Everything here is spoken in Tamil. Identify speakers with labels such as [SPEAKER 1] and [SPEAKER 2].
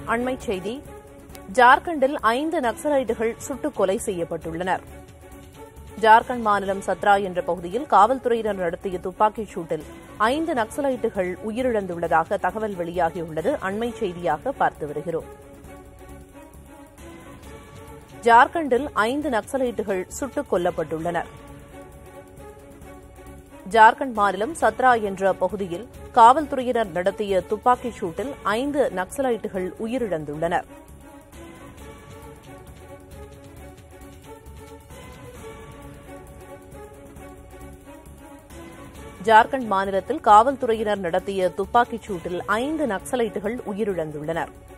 [SPEAKER 1] அண்மைச் செய்தி ஜார்க்கண்டில் ஐந்து நக்சலைட்டுகள் சுட்டுக் கொலை செய்யப்பட்டுள்ளனர் ஜார்க்கண்ட் மாநிலம் சத்ரா என்ற பகுதியில் காவல்துறையினர் நடத்திய துப்பாக்கிச் சூட்டில் ஐந்து நக்சலைட்டுகள் உயிரிழந்துள்ளதாக தகவல் வெளியாகியுள்ளது அண்மைச் செய்தியாக பார்த்து வருகிறோம் ஜார்க்கண்டில் ஐந்து நக்சலைட்டுகள் சுட்டுக் கொல்லப்பட்டுள்ளனர் ஜார்க்கண்ட் மாநிலம் சத்ரா என்ற பகுதியில் காவல்துறையினர் நடத்திய துப்பாக்கிச் சூட்டில் ஐந்து நக்சலைட்டுகள் உயிரிழந்துள்ளனர் ஜார்க்கண்ட் மாநிலத்தில் காவல்துறையினர் நடத்திய துப்பாக்கிச் சூட்டில் ஐந்து நக்சலைட்டுகள் உயிரிழந்துள்ளனர்